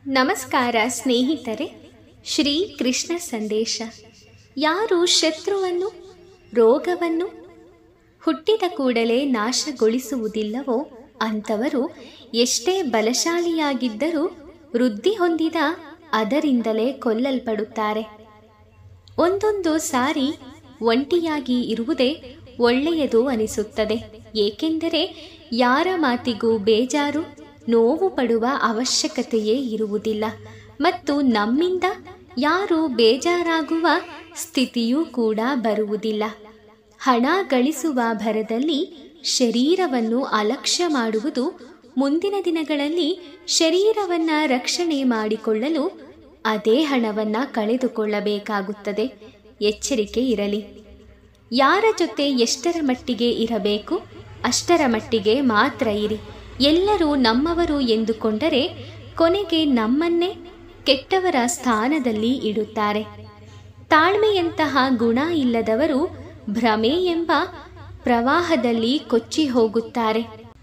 ನಮಸ್ಕಾರ ಸ್ನೇಹಿತರೆ ಶ್ರೀ ಕೃಷ್ಣ ಸಂದೇಶ ಯಾರು ಶತ್ರುವನ್ನು ರೋಗವನ್ನು ಹುಟ್ಟಿದ ಕೂಡಲೇ ನಾಶಗೊಳಿಸುವುದಿಲ್ಲವೋ ಅಂಥವರು ಎಷ್ಟೇ ಬಲಶಾಲಿಯಾಗಿದ್ದರೂ ವೃದ್ಧಿ ಹೊಂದಿದ ಅದರಿಂದಲೇ ಕೊಲ್ಲಲ್ಪಡುತ್ತಾರೆ ಒಂದೊಂದು ಸಾರಿ ಒಂಟಿಯಾಗಿ ಇರುವುದೇ ಒಳ್ಳೆಯದು ಅನಿಸುತ್ತದೆ ಏಕೆಂದರೆ ಯಾರ ಮಾತಿಗೂ ಬೇಜಾರು ನೋವು ಪಡುವ ಅವಶ್ಯಕತೆಯೇ ಇರುವುದಿಲ್ಲ ಮತ್ತು ನಮ್ಮಿಂದ ಯಾರು ಬೇಜಾರಾಗುವ ಸ್ಥಿತಿಯೂ ಕೂಡ ಬರುವುದಿಲ್ಲ ಹಣ ಗಳಿಸುವ ಭರದಲ್ಲಿ ಶರೀರವನ್ನು ಅಲಕ್ಷ್ಯ ಮಾಡುವುದು ಮುಂದಿನ ದಿನಗಳಲ್ಲಿ ಶರೀರವನ್ನು ರಕ್ಷಣೆ ಮಾಡಿಕೊಳ್ಳಲು ಅದೇ ಹಣವನ್ನು ಕಳೆದುಕೊಳ್ಳಬೇಕಾಗುತ್ತದೆ ಎಚ್ಚರಿಕೆ ಇರಲಿ ಯಾರ ಜೊತೆ ಎಷ್ಟರ ಮಟ್ಟಿಗೆ ಇರಬೇಕು ಅಷ್ಟರ ಮಟ್ಟಿಗೆ ಮಾತ್ರ ಇರಿ ಎಲ್ಲರೂ ನಮ್ಮವರು ಎಂದುಕೊಂಡರೆ ಕೊನೆಗೆ ನಮ್ಮನ್ನೇ ಕೆಟ್ಟವರ ಸ್ಥಾನದಲ್ಲಿ ಇಡುತ್ತಾರೆ ತಾಳ್ಮೆಯಂತಹ ಗುಣ ಇಲ್ಲದವರು ಭ್ರಮೆ ಎಂಬ ಪ್ರವಾಹದಲ್ಲಿ ಕೊಚ್ಚಿ ಹೋಗುತ್ತಾರೆ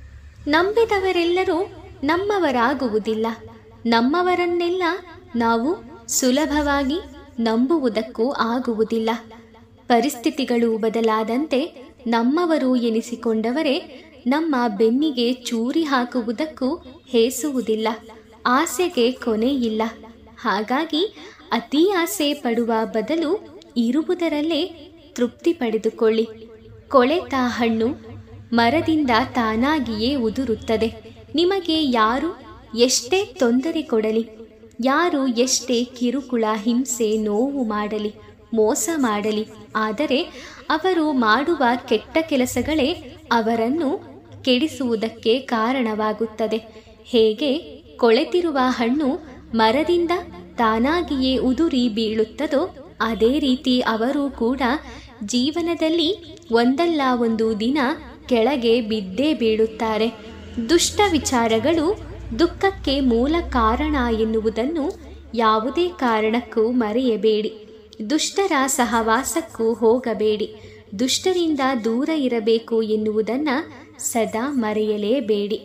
ನಂಬಿದವರೆಲ್ಲರೂ ನಮ್ಮವರಾಗುವುದಿಲ್ಲ ನಮ್ಮವರನ್ನೆಲ್ಲ ನಾವು ಸುಲಭವಾಗಿ ನಂಬುವುದಕ್ಕೂ ಆಗುವುದಿಲ್ಲ ಪರಿಸ್ಥಿತಿಗಳು ಬದಲಾದಂತೆ ನಮ್ಮವರು ಎನಿಸಿಕೊಂಡವರೇ ನಮ್ಮ ಬೆನ್ನಿಗೆ ಚೂರಿ ಹಾಕುವುದಕ್ಕೂ ಹೇಸುವುದಿಲ್ಲ ಆಸೆಗೆ ಕೊನೆ ಇಲ್ಲ ಹಾಗಾಗಿ ಅತಿ ಆಸೆ ಪಡುವ ಬದಲು ಇರುವುದರಲ್ಲೇ ತೃಪ್ತಿ ಪಡೆದುಕೊಳ್ಳಿ ಕೊಳೆತ ಹಣ್ಣು ಮರದಿಂದ ತಾನಾಗಿಯೇ ಉದುರುತ್ತದೆ ನಿಮಗೆ ಯಾರು ಎಷ್ಟೇ ತೊಂದರೆ ಕೊಡಲಿ ಯಾರು ಎಷ್ಟೇ ಕಿರುಕುಳ ಹಿಂಸೆ ನೋವು ಮಾಡಲಿ ಮೋಸ ಮಾಡಲಿ ಆದರೆ ಅವರು ಮಾಡುವ ಕೆಟ್ಟ ಕೆಲಸಗಳೇ ಅವರನ್ನು ಕೆಡಿಸುವುದಕ್ಕೆ ಕಾರಣವಾಗುತ್ತದೆ ಹೇಗೆ ಕೊಳೆತಿರುವ ಹಣ್ಣು ಮರದಿಂದ ತಾನಾಗಿಯೇ ಉದುರಿ ಬೀಳುತ್ತದೋ ಅದೇ ರೀತಿ ಅವರು ಕೂಡ ಜೀವನದಲ್ಲಿ ಒಂದಲ್ಲ ಒಂದು ದಿನ ಕೆಳಗೆ ಬಿದ್ದೇ ಬೀಳುತ್ತಾರೆ ದುಷ್ಟ ವಿಚಾರಗಳು ದುಃಖಕ್ಕೆ ಮೂಲ ಕಾರಣ ಎನ್ನುವುದನ್ನು ಯಾವುದೇ ಕಾರಣಕ್ಕೂ ಮರೆಯಬೇಡಿ ದುಷ್ಟರ ಸಹವಾಸಕ್ಕೂ ಹೋಗಬೇಡಿ ದುಷ್ಟರಿಂದ ದೂರ ಇರಬೇಕು ಎನ್ನುವುದನ್ನು ಸದಾ ಮರೆಯಲೇಬೇಡಿ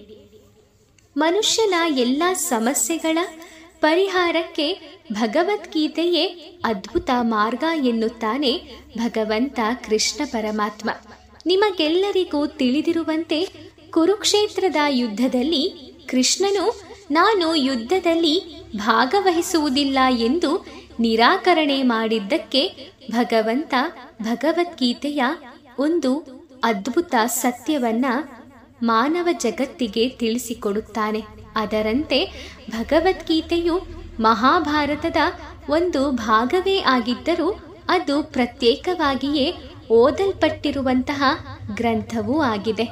ಮನುಷ್ಯನ ಎಲ್ಲ ಸಮಸ್ಯೆಗಳ ಪರಿಹಾರಕ್ಕೆ ಭಗವದ್ಗೀತೆಯೇ ಅದ್ಭುತ ಮಾರ್ಗ ಎನ್ನುತ್ತಾನೆ ಭಗವಂತ ಕೃಷ್ಣ ಪರಮಾತ್ಮ ನಿಮಗೆಲ್ಲರಿಗೂ ತಿಳಿದಿರುವಂತೆ ಕುರುಕ್ಷೇತ್ರದ ಯುದ್ಧದಲ್ಲಿ ಕೃಷ್ಣನು ನಾನು ಯುದ್ಧದಲ್ಲಿ ಭಾಗವಹಿಸುವುದಿಲ್ಲ ಎಂದು ನಿರಾಕರಣೆ ಮಾಡಿದ್ದಕ್ಕೆ ಭಗವಂತ ಭಗವದ್ಗೀತೆಯ ಒಂದು ಅದ್ಭುತ ಸತ್ಯವನ್ನ ಮಾನವ ಜಗತ್ತಿಗೆ ತಿಳಿಸಿಕೊಡುತ್ತಾನೆ ಅದರಂತೆ ಭಗವದ್ಗೀತೆಯು ಮಹಾಭಾರತದ ಒಂದು ಭಾಗವೇ ಆಗಿದ್ದರೂ ಅದು ಪ್ರತ್ಯೇಕವಾಗಿಯೇ ಓದಲ್ಪಟ್ಟಿರುವಂತಹ ಗ್ರಂಥವೂ ಆಗಿದೆ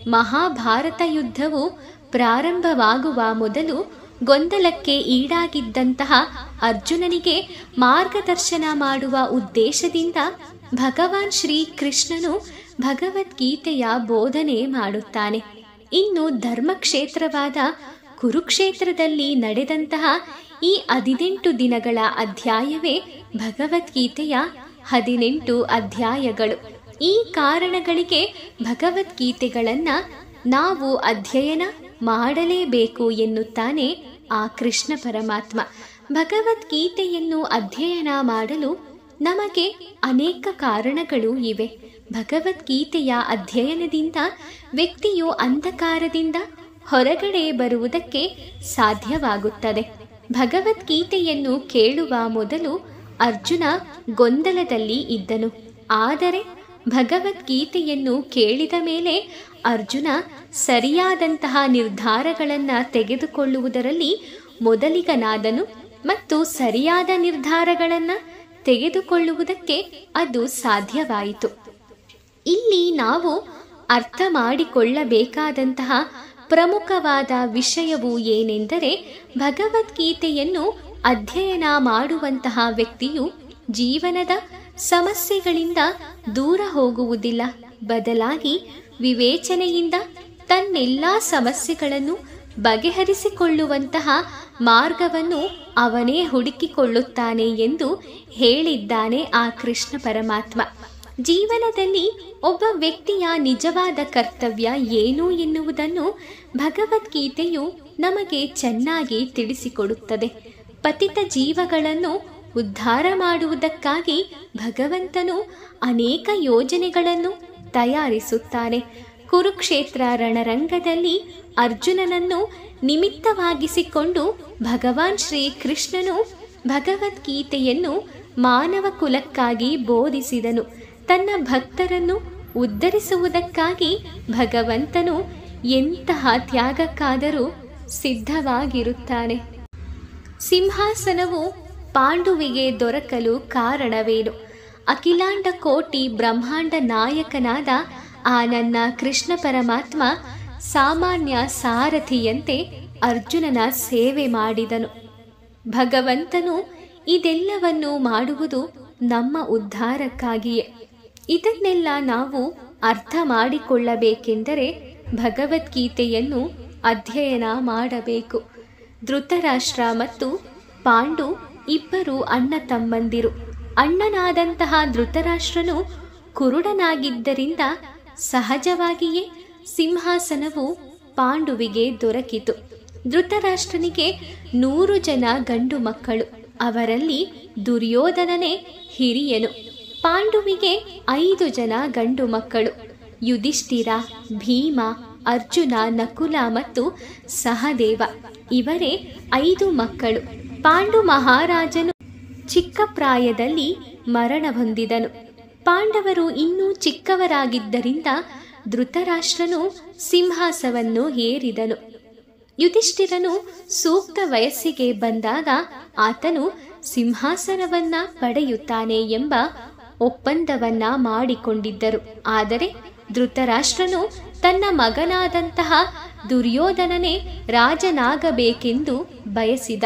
ಮಹಾಭಾರತ ಯುದ್ಧವು ಪ್ರಾರಂಭವಾಗುವ ಮೊದಲು ಗೊಂದಲಕ್ಕೆ ಈಡಾಗಿದ್ದಂತಹ ಅರ್ಜುನನಿಗೆ ಮಾರ್ಗದರ್ಶನ ಮಾಡುವ ಉದ್ದೇಶದಿಂದ ಭಗವಾನ್ ಶ್ರೀ ಕೃಷ್ಣನು ಭಗವದ್ಗೀತೆಯ ಬೋಧನೆ ಮಾಡುತ್ತಾನೆ ಇನ್ನು ಧರ್ಮಕ್ಷೇತ್ರವಾದ ಕುರುಕ್ಷೇತ್ರದಲ್ಲಿ ನಡೆದಂತಹ ಈ ಹದಿನೆಂಟು ದಿನಗಳ ಅಧ್ಯಾಯವೇ ಭಗವದ್ಗೀತೆಯ ಹದಿನೆಂಟು ಅಧ್ಯಾಯಗಳು ಈ ಕಾರಣಗಳಿಗೆ ಭಗವದ್ಗೀತೆಗಳನ್ನು ನಾವು ಅಧ್ಯಯನ ಮಾಡಲೇಬೇಕು ಎನ್ನುತ್ತಾನೆ ಆ ಕೃಷ್ಣ ಪರಮಾತ್ಮ ಭಗವದ್ಗೀತೆಯನ್ನು ಅಧ್ಯಯನ ಮಾಡಲು ನಮಗೆ ಅನೇಕ ಕಾರಣಗಳು ಇವೆ ಭಗವದ್ಗೀತೆಯ ಅಧ್ಯಯನದಿಂದ ವ್ಯಕ್ತಿಯು ಅಂಧಕಾರದಿಂದ ಹೊರಗಡೆ ಬರುವುದಕ್ಕೆ ಸಾಧ್ಯವಾಗುತ್ತದೆ ಭಗವದ್ಗೀತೆಯನ್ನು ಕೇಳುವ ಮೊದಲು ಅರ್ಜುನ ಗೊಂದಲದಲ್ಲಿ ಇದ್ದನು ಆದರೆ ಭಗವದ್ಗೀತೆಯನ್ನು ಕೇಳಿದ ಮೇಲೆ ಅರ್ಜುನ ಸರಿಯಾದಂತಹ ನಿರ್ಧಾರಗಳನ್ನು ತೆಗೆದುಕೊಳ್ಳುವುದರಲ್ಲಿ ಮೊದಲಿಗನಾದನು ಮತ್ತು ಸರಿಯಾದ ನಿರ್ಧಾರಗಳನ್ನು ತೆಗೆದುಕೊಳ್ಳುವುದಕ್ಕೆ ಅದು ಸಾಧ್ಯವಾಯಿತು ಇಲ್ಲಿ ನಾವು ಅರ್ಥ ಮಾಡಿಕೊಳ್ಳಬೇಕಾದಂತಹ ಪ್ರಮುಖವಾದ ವಿಷಯವು ಏನೆಂದರೆ ಭಗವದ್ಗೀತೆಯನ್ನು ಅಧ್ಯಯನ ಮಾಡುವಂತಹ ವ್ಯಕ್ತಿಯು ಜೀವನದ ಸಮಸ್ಯೆಗಳಿಂದ ದೂರ ಹೋಗುವುದಿಲ್ಲ ಬದಲಾಗಿ ವಿವೇಚನೆಯಿಂದ ತನ್ನೆಲ್ಲ ಸಮಸ್ಯೆಗಳನ್ನು ಬಗೆಹರಿಸಿಕೊಳ್ಳುವಂತಹ ಮಾರ್ಗವನ್ನು ಅವನೇ ಹುಡುಕಿಕೊಳ್ಳುತ್ತಾನೆ ಎಂದು ಹೇಳಿದ್ದಾನೆ ಆ ಕೃಷ್ಣ ಪರಮಾತ್ಮ ಜೀವನದಲ್ಲಿ ಒಬ್ಬ ವ್ಯಕ್ತಿಯ ನಿಜವಾದ ಕರ್ತವ್ಯ ಏನು ಎನ್ನುವುದನ್ನು ಭಗವದ್ಗೀತೆಯು ನಮಗೆ ಚೆನ್ನಾಗಿ ತಿಳಿಸಿಕೊಡುತ್ತದೆ ಪತಿತ ಜೀವಗಳನ್ನು ಉದ್ಧಾರ ಮಾಡುವುದಕ್ಕಾಗಿ ಭಗವಂತನು ಅನೇಕ ಯೋಜನೆಗಳನ್ನು ತಯಾರಿಸುತ್ತಾನೆ ಕುರುಕ್ಷೇತ್ರ ರಣರಂಗದಲ್ಲಿ ಅರ್ಜುನನನ್ನು ನಿಮಿತ್ತವಾಗಿಸಿಕೊಂಡು ಭಗವಾನ್ ಶ್ರೀ ಕೃಷ್ಣನು ಭಗವದ್ಗೀತೆಯನ್ನು ಮಾನವ ಕುಲಕ್ಕಾಗಿ ಬೋಧಿಸಿದನು ತನ್ನ ಭಕ್ತರನ್ನು ಉದ್ಧರಿಸುವುದಕ್ಕಾಗಿ ಭಗವಂತನು ಎಂತಹ ತ್ಯಾಗಕ್ಕಾದರೂ ಸಿದ್ಧವಾಗಿರುತ್ತಾನೆ ಸಿಂಹಾಸನವು ಪಾಂಡುವಿಗೆ ದೊರಕಲು ಕಾರಣವೇನು ಅಖಿಲಾಂಡ ಕೋಟಿ ಬ್ರಹ್ಮಾಂಡ ನಾಯಕನಾದ ಆ ನನ್ನ ಕೃಷ್ಣ ಪರಮಾತ್ಮ ಸಾಮಾನ್ಯ ಸಾರಥಿಯಂತೆ ಅರ್ಜುನನ ಸೇವೆ ಮಾಡಿದನು ಭಗವಂತನು ಇದೆಲ್ಲವನ್ನು ಮಾಡುವುದು ನಮ್ಮ ಉದ್ಧಾರಕ್ಕಾಗಿಯೇ ಇದನ್ನೆಲ್ಲ ನಾವು ಅರ್ಥ ಮಾಡಿಕೊಳ್ಳಬೇಕೆಂದರೆ ಭಗವದ್ಗೀತೆಯನ್ನು ಅಧ್ಯಯನ ಮಾಡಬೇಕು ಧೃತರಾಷ್ಟ್ರ ಮತ್ತು ಪಾಂಡು ಇಬ್ಬರು ಅಣ್ಣ ತಮ್ಮಂದಿರು ಅಣ್ಣನಾದಂತಹ ಧೃತರಾಷ್ಟ್ರನು ಕುರುಡನಾಗಿದ್ದರಿಂದ ಸಹಜವಾಗಿಯೇ ಸಿಂಹಾಸನವು ಪಾಂಡುವಿಗೆ ದೊರಕಿತು ಧೃತರಾಷ್ಟ್ರನಿಗೆ ನೂರು ಜನ ಗಂಡು ಮಕ್ಕಳು ಅವರಲ್ಲಿ ದುರ್ಯೋಧನನೇ ಹಿರಿಯನು ಪಾಂಡುವಿಗೆ ಐದು ಜನ ಗಂಡು ಮಕ್ಕಳು ಯುಧಿಷ್ಠಿರ ಭೀಮ ಅರ್ಜುನ ನಕುಲ ಮತ್ತು ಸಹದೇವ ಇವರೇ ಐದು ಮಕ್ಕಳು ಪಾಂಡು ಮಹಾರಾಜನು ಚಿಕ್ಕ ಪ್ರಾಯದಲ್ಲಿ ಮರಣ ಹೊಂದಿದನು ಪಾಂಡವರು ಇನ್ನೂ ಚಿಕ್ಕವರಾಗಿದ್ದರಿಂದ ಧೃತರಾಷ್ಟ್ರನು ಸಿಂಹಾಸವನ್ನು ಏರಿದನು ಯುಧಿಷ್ಠಿರನು ಸೂಕ್ತ ವಯಸ್ಸಿಗೆ ಬಂದಾಗ ಆತನು ಸಿಂಹಾಸನವನ್ನ ಪಡೆಯುತ್ತಾನೆ ಎಂಬ ಒಪ್ಪಂದವನ್ನ ಮಾಡಿಕೊಂಡಿದ್ದರು ಆದರೆ ಧೃತರಾಷ್ಟ್ರನು ತನ್ನ ಮಗನಾದಂತಹ ದುರ್ಯೋಧನನೇ ರಾಜನಾಗಬೇಕೆಂದು ಬಯಸಿದ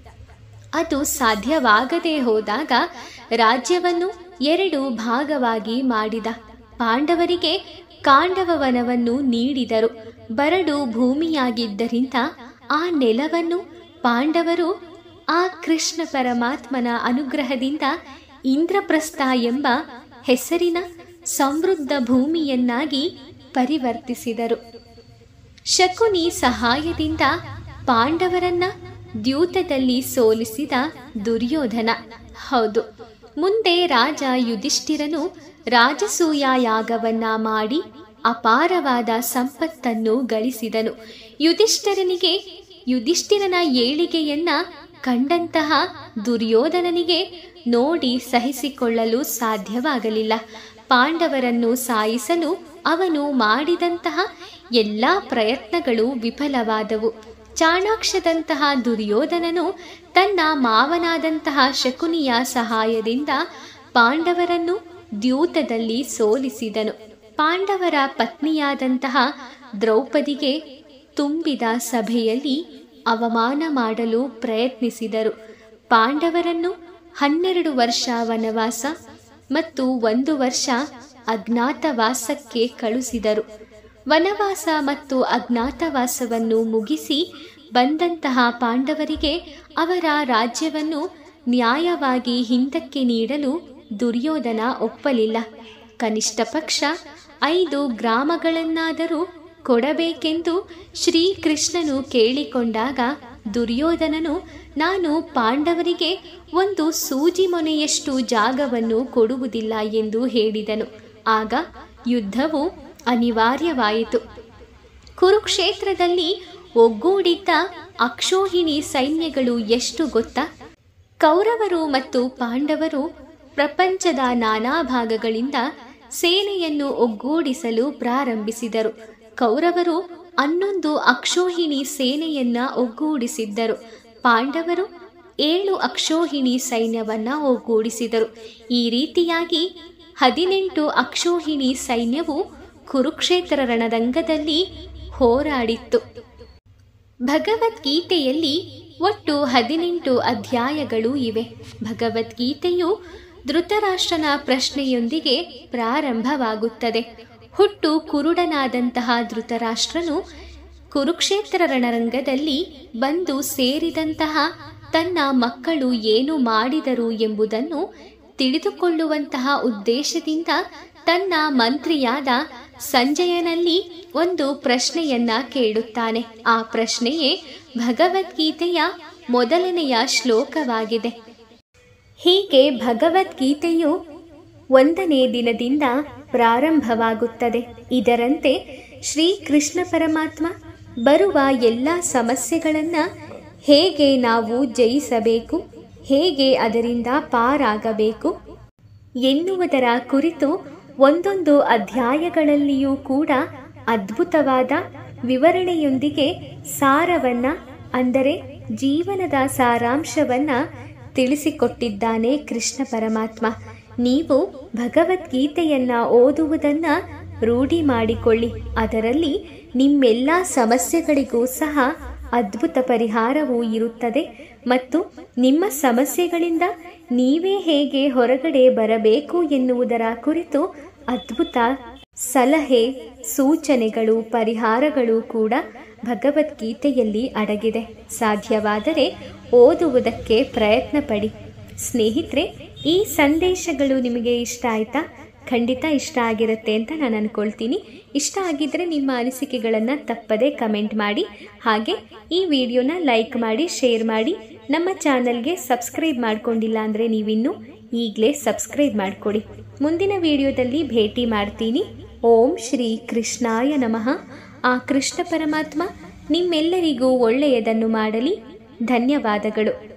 ಅದು ಸಾಧ್ಯವಾಗದೇ ಹೋದಾಗ ರಾಜ್ಯವನ್ನು ಎರಡು ಭಾಗವಾಗಿ ಮಾಡಿದ ಪಾಂಡವರಿಗೆ ಕಾಂಡವವನವನ್ನು ನೀಡಿದರು ಬರಡು ಭೂಮಿಯಾಗಿದ್ದರಿಂದ ಆ ನೆಲವನ್ನು ಪಾಂಡವರು ಆ ಕೃಷ್ಣ ಪರಮಾತ್ಮನ ಅನುಗ್ರಹದಿಂದ ಇಂದ್ರಪ್ರಸ್ಥ ಎಂಬ ಹೆಸರಿನ ಸಮೃದ್ಧ ಭೂಮಿಯನ್ನಾಗಿ ಪರಿವರ್ತಿಸಿದರು ಶಕುನಿ ಸಹಾಯದಿಂದ ಪಾಂಡವರನ್ನ ದ್ಯೂತದಲ್ಲಿ ಸೋಲಿಸಿದ ದುರ್ಯೋಧನ ಹೌದು ಮುಂದೆ ರಾಜ ಯುಧಿಷ್ಠಿರನು ರಾಜಸೂಯ ಯಾಗವನ್ನ ಮಾಡಿ ಅಪಾರವಾದ ಸಂಪತ್ತನ್ನು ಗಳಿಸಿದನು ಯುಧಿಷ್ಠಿರನಿಗೆ ಯುಧಿಷ್ಠಿರನ ಏಳಿಗೆಯನ್ನ ಕಂಡಂತಹ ದುರ್ಯೋಧನನಿಗೆ ನೋಡಿ ಸಹಿಸಿಕೊಳ್ಳಲು ಸಾಧ್ಯವಾಗಲಿಲ್ಲ ಪಾಂಡವರನ್ನು ಸಾಯಿಸಲು ಅವನು ಮಾಡಿದಂತಹ ಎಲ್ಲ ಪ್ರಯತ್ನಗಳು ವಿಫಲವಾದವು ಚಾಣಾಕ್ಷದಂತಹ ದುರ್ಯೋಧನನು ತನ್ನ ಮಾವನಾದಂತಹ ಶಕುನಿಯ ಸಹಾಯದಿಂದ ಪಾಂಡವರನ್ನು ದ್ಯೂತದಲ್ಲಿ ಸೋಲಿಸಿದನು ಪಾಂಡವರ ಪತ್ನಿಯಾದಂತಹ ದ್ರೌಪದಿಗೆ ತುಂಬಿದ ಸಭೆಯಲ್ಲಿ ಅವಮಾನ ಮಾಡಲು ಪ್ರಯತ್ನಿಸಿದರು ಪಾಂಡವರನ್ನು ಹನ್ನೆರಡು ವರ್ಷ ವನವಾಸ ಮತ್ತು ಒಂದು ವರ್ಷ ಅಜ್ಞಾತವಾಸಕ್ಕೆ ಕಳುಹಿಸಿದರು ವನವಾಸ ಮತ್ತು ಅಜ್ಞಾತವಾಸವನ್ನು ಮುಗಿಸಿ ಬಂದಂತಹ ಪಾಂಡವರಿಗೆ ಅವರ ರಾಜ್ಯವನ್ನು ನ್ಯಾಯವಾಗಿ ಹಿಂದಕ್ಕೆ ನೀಡಲು ದುರ್ಯೋಧನ ಒಪ್ಪಲಿಲ್ಲ ಕನಿಷ್ಠ ಪಕ್ಷ ಐದು ಗ್ರಾಮಗಳನ್ನಾದರೂ ಕೊಡಬೇಕೆಂದು ಶ್ರೀಕೃಷ್ಣನು ಕೇಳಿಕೊಂಡಾಗ ದುರ್ಯೋಧನನು ನಾನು ಪಾಂಡವರಿಗೆ ಒಂದು ಸೂಜಿ ಮೊನೆಯಷ್ಟು ಜಾಗವನ್ನು ಕೊಡುವುದಿಲ್ಲ ಎಂದು ಹೇಳಿದನು ಆಗ ಯುದ್ಧವು ಅನಿವಾರ್ಯವಾಯಿತು ಕುರುಕ್ಷೇತ್ರದಲ್ಲಿ ಒಗ್ಗೂಡಿದ್ದ ಅಕ್ಷೋಹಿಣಿ ಸೈನ್ಯಗಳು ಎಷ್ಟು ಗೊತ್ತಾ ಕೌರವರು ಮತ್ತು ಪಾಂಡವರು ಪ್ರಪಂಚದ ನಾನಾ ಭಾಗಗಳಿಂದ ಸೇನೆಯನ್ನು ಒಗ್ಗೂಡಿಸಲು ಪ್ರಾರಂಭಿಸಿದರು ಕೌರವರು ಹನ್ನೊಂದು ಅಕ್ಷೋಹಿಣಿ ಸೇನೆಯನ್ನ ಒಗ್ಗೂಡಿಸಿದ್ದರು ಪಾಂಡವರು ಏಳು ಅಕ್ಷೋಹಿಣಿ ಸೈನ್ಯವನ್ನ ಒಗ್ಗೂಡಿಸಿದರು ಈ ರೀತಿಯಾಗಿ ಹದಿನೆಂಟು ಅಕ್ಷೋಹಿಣಿ ಸೈನ್ಯವು ಕುರುಕ್ಷೇತ್ರ ರಣರಂಗದಲ್ಲಿ ಹೋರಾಡಿತ್ತು ಭಗವದ್ಗೀತೆಯಲ್ಲಿ ಒಟ್ಟು ಹದಿನೆಂಟು ಅಧ್ಯಾಯಗಳು ಇವೆ ಭಗವದ್ಗೀತೆಯು ಧೃತರಾಷ್ಟ್ರನ ಪ್ರಶ್ನೆಯೊಂದಿಗೆ ಪ್ರಾರಂಭವಾಗುತ್ತದೆ ಹುಟ್ಟು ಕುರುಡನಾದಂತಹ ಧೃತರಾಷ್ಟ್ರನು ಕುರುಕ್ಷೇತ್ರ ರಣರಂಗದಲ್ಲಿ ಬಂದು ಸೇರಿದಂತಹ ತನ್ನ ಮಕ್ಕಳು ಏನು ಮಾಡಿದರು ಎಂಬುದನ್ನು ತಿಳಿದುಕೊಳ್ಳುವಂತಹ ಉದ್ದೇಶದಿಂದ ತನ್ನ ಮಂತ್ರಿಯಾದ ಸಂಜಯನಲ್ಲಿ ಒಂದು ಪ್ರಶ್ನೆಯನ್ನ ಕೇಳುತ್ತಾನೆ ಆ ಪ್ರಶ್ನೆಯೇ ಭಗವದ್ಗೀತೆಯ ಮೊದಲನೆಯ ಶ್ಲೋಕವಾಗಿದೆ ಹೀಗೆ ಭಗವದ್ಗೀತೆಯು ಒಂದನೇ ದಿನದಿಂದ ಪ್ರಾರಂಭವಾಗುತ್ತದೆ ಇದರಂತೆ ಶ್ರೀಕೃಷ್ಣ ಪರಮಾತ್ಮ ಬರುವ ಎಲ್ಲ ಸಮಸ್ಯೆಗಳನ್ನು ಹೇಗೆ ನಾವು ಜಯಿಸಬೇಕು ಹೇಗೆ ಅದರಿಂದ ಪಾರಾಗಬೇಕು ಎನ್ನುವುದರ ಕುರಿತು ಒಂದೊಂದು ಅಧ್ಯಾಯಗಳಲ್ಲಿಯೂ ಕೂಡ ಅದ್ಭುತವಾದ ವಿವರಣೆಯೊಂದಿಗೆ ಸಾರವನ್ನ ಅಂದರೆ ಜೀವನದ ಸಾರಾಂಶವನ್ನ ತಿಳಿಸಿಕೊಟ್ಟಿದ್ದಾನೆ ಕೃಷ್ಣ ಪರಮಾತ್ಮ ನೀವು ಭಗವದ್ಗೀತೆಯನ್ನ ಓದುವುದನ್ನ ರೂಢಿ ಮಾಡಿಕೊಳ್ಳಿ ಅದರಲ್ಲಿ ನಿಮ್ಮೆಲ್ಲ ಸಮಸ್ಯೆಗಳಿಗೂ ಸಹ ಅದ್ಭುತ ಪರಿಹಾರವೂ ಇರುತ್ತದೆ ಮತ್ತು ನಿಮ್ಮ ಸಮಸ್ಯೆಗಳಿಂದ ನೀವೇ ಹೇಗೆ ಹೊರಗಡೆ ಬರಬೇಕು ಎನ್ನುವುದರ ಕುರಿತು ಅದ್ಭುತ ಸಲಹೆ ಸೂಚನೆಗಳು ಪರಿಹಾರಗಳು ಕೂಡ ಭಗವದ್ಗೀತೆಯಲ್ಲಿ ಅಡಗಿದೆ ಸಾಧ್ಯವಾದರೆ ಓದುವುದಕ್ಕೆ ಪ್ರಯತ್ನ ಪಡಿ ಸ್ನೇಹಿತರೆ ಈ ಸಂದೇಶಗಳು ನಿಮಗೆ ಇಷ್ಟ ಆಯಿತಾ ಖಂಡಿತ ಇಷ್ಟ ಆಗಿರುತ್ತೆ ಅಂತ ನಾನು ಅಂದ್ಕೊಳ್ತೀನಿ ಇಷ್ಟ ಆಗಿದ್ದರೆ ನಿಮ್ಮ ಅನಿಸಿಕೆಗಳನ್ನು ತಪ್ಪದೇ ಕಮೆಂಟ್ ಮಾಡಿ ಹಾಗೆ ಈ ವಿಡಿಯೋನ ಲೈಕ್ ಮಾಡಿ ಶೇರ್ ಮಾಡಿ ನಮ್ಮ ಚಾನಲ್ಗೆ ಸಬ್ಸ್ಕ್ರೈಬ್ ಮಾಡ್ಕೊಂಡಿಲ್ಲ ಅಂದರೆ ನೀವಿನ್ನೂ ಈಗಲೇ ಸಬ್ಸ್ಕ್ರೈಬ್ ಮಾಡಿಕೊಡಿ ಮುಂದಿನ ವಿಡಿಯೋದಲ್ಲಿ ಭೇಟಿ ಮಾಡ್ತೀನಿ ಓಂ ಶ್ರೀ ಕೃಷ್ಣಾಯ ನಮಃ ಆ ಕೃಷ್ಣ ಪರಮಾತ್ಮ ನಿಮ್ಮೆಲ್ಲರಿಗೂ ಒಳ್ಳೆಯದನ್ನು ಮಾಡಲಿ ಧನ್ಯವಾದಗಳು